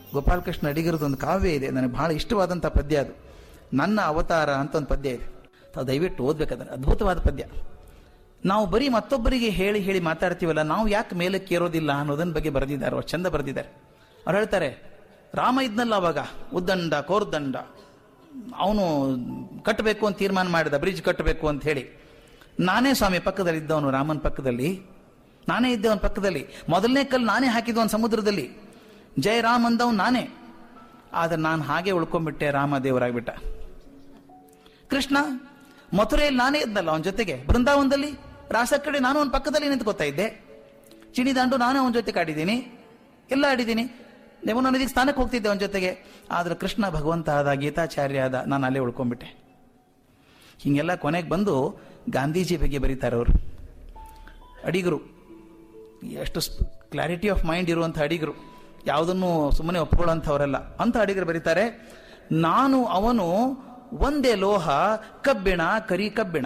ಗೋಪಾಲಕೃಷ್ಣ ಅಡಿಗರದ್ದು ಒಂದು ಕಾವ್ಯ ಇದೆ ನನಗೆ ಬಹಳ ಇಷ್ಟವಾದಂಥ ಪದ್ಯ ಅದು ನನ್ನ ಅವತಾರ ಅಂತ ಒಂದು ಪದ್ಯ ಇದೆ ತಾವು ದಯವಿಟ್ಟು ಓದ್ಬೇಕಾದ್ರೆ ಅದ್ಭುತವಾದ ಪದ್ಯ ನಾವು ಬರೀ ಮತ್ತೊಬ್ಬರಿಗೆ ಹೇಳಿ ಹೇಳಿ ಮಾತಾಡ್ತೀವಲ್ಲ ನಾವು ಯಾಕೆ ಮೇಲಕ್ಕೆ ಏರೋದಿಲ್ಲ ಅನ್ನೋದನ್ನ ಬಗ್ಗೆ ಬರೆದಿದ್ದಾರೆ ಅವ್ರು ಚಂದ ಬರೆದಿದ್ದಾರೆ ಅವ್ರು ಹೇಳ್ತಾರೆ ರಾಮ ಇದ್ನಲ್ಲ ಅವಾಗ ಉದ್ದಂಡ ಕೋರ್ದಂಡ ಅವನು ಕಟ್ಟಬೇಕು ಅಂತ ತೀರ್ಮಾನ ಮಾಡಿದ ಬ್ರಿಡ್ಜ್ ಕಟ್ಟಬೇಕು ಅಂತ ಹೇಳಿ ನಾನೇ ಸ್ವಾಮಿ ಪಕ್ಕದಲ್ಲಿ ಇದ್ದವನು ರಾಮನ ಪಕ್ಕದಲ್ಲಿ ನಾನೇ ಇದ್ದೆ ಅವನ ಪಕ್ಕದಲ್ಲಿ ಮೊದಲನೇ ಕಲ್ಲು ನಾನೇ ಹಾಕಿದ್ವನ್ ಸಮುದ್ರದಲ್ಲಿ ಜಯ ರಾಮ್ ಅಂದವನು ನಾನೇ ಆದ್ರೆ ನಾನು ಹಾಗೆ ಉಳ್ಕೊಂಡ್ಬಿಟ್ಟೆ ರಾಮ ದೇವರಾಗ್ಬಿಟ್ಟ ಕೃಷ್ಣ ಮಥುರೆಯಲ್ಲಿ ನಾನೇ ಇದ್ನಲ್ಲ ಅವನ ಜೊತೆಗೆ ಬೃಂದಾವನದಲ್ಲಿ ರಾಸ ಕಡೆ ನಾನು ಅವನ ಪಕ್ಕದಲ್ಲಿ ನಿಂತ್ಕೋತಾ ಇದ್ದೆ ಚಿಣಿದಾಂಡು ನಾನು ಅವನ ಜೊತೆ ಕಾಡಿದ್ದೀನಿ ಎಲ್ಲ ಆಡಿದ್ದೀನಿ ಯಮುನಾ ನದಿಗೆ ಸ್ಥಾನಕ್ಕೆ ಹೋಗ್ತಿದ್ದೆ ಅವನ ಜೊತೆಗೆ ಆದ್ರೆ ಕೃಷ್ಣ ಭಗವಂತ ಆದ ಗೀತಾಚಾರ್ಯ ಆದ ನಾನು ಅಲ್ಲೇ ಉಳ್ಕೊಂಡ್ಬಿಟ್ಟೆ ಹೀಗೆಲ್ಲ ಕೊನೆಗೆ ಬಂದು ಗಾಂಧೀಜಿ ಬಗ್ಗೆ ಬರೀತಾರೆ ಅವರು ಅಡಿಗರು ಎಷ್ಟು ಕ್ಲಾರಿಟಿ ಆಫ್ ಮೈಂಡ್ ಇರುವಂಥ ಅಡಿಗರು ಯಾವುದನ್ನು ಸುಮ್ಮನೆ ಒಪ್ಕೊಳ್ಳೋಂಥವರಲ್ಲ ಅಂತ ಅಡಿಗರು ಬರೀತಾರೆ ನಾನು ಅವನು ಒಂದೇ ಲೋಹ ಕಬ್ಬಿಣ ಕರಿ ಕಬ್ಬಿಣ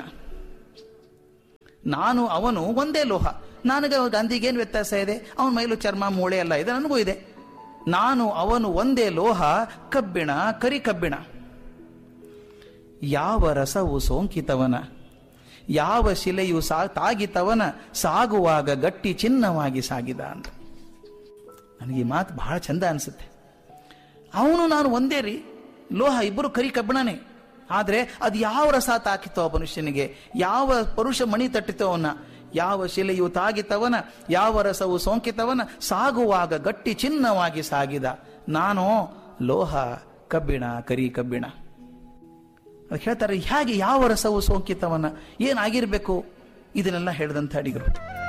ನಾನು ಅವನು ಒಂದೇ ಲೋಹ ನನಗೆ ಗಾಂಧಿಗೆ ಏನು ವ್ಯತ್ಯಾಸ ಇದೆ ಅವನ ಮೈಲು ಚರ್ಮ ಮೂಳೆ ಎಲ್ಲ ಇದೆ ನನಗೂ ಇದೆ ನಾನು ಅವನು ಒಂದೇ ಲೋಹ ಕಬ್ಬಿಣ ಕರಿ ಕಬ್ಬಿಣ ಯಾವ ರಸವು ಸೋಂಕಿತವನ ಯಾವ ಶಿಲೆಯು ಸಾ ತಾಗಿತವನ ಸಾಗುವಾಗ ಗಟ್ಟಿ ಚಿನ್ನವಾಗಿ ಸಾಗಿದ ಅಂತ ನನಗೆ ಈ ಮಾತು ಬಹಳ ಚಂದ ಅನಿಸುತ್ತೆ ಅವನು ನಾನು ಒಂದೇ ರೀ ಲೋಹ ಇಬ್ಬರು ಕರಿ ಕಬ್ಬಿಣನೇ ಆದ್ರೆ ಅದು ಯಾವ ರಸ ತಾಕಿತೋ ಆ ಮನುಷ್ಯನಿಗೆ ಯಾವ ಪರುಷ ಮಣಿ ತಟ್ಟಿತೋ ಅವನ ಯಾವ ಶಿಲೆಯು ತಾಗಿತವನ ಯಾವ ರಸವು ಸೋಂಕಿತವನ ಸಾಗುವಾಗ ಗಟ್ಟಿ ಚಿನ್ನವಾಗಿ ಸಾಗಿದ ನಾನು ಲೋಹ ಕಬ್ಬಿಣ ಕರಿ ಕಬ್ಬಿಣ ಅದು ಹೇಳ್ತಾರೆ ಹೇಗೆ ಯಾವ ರಸವು ಸೋಂಕಿತವನ ಏನಾಗಿರ್ಬೇಕು ಇದನ್ನೆಲ್ಲ ಹೇಳಿದಂಥ ಅಡಿಗರು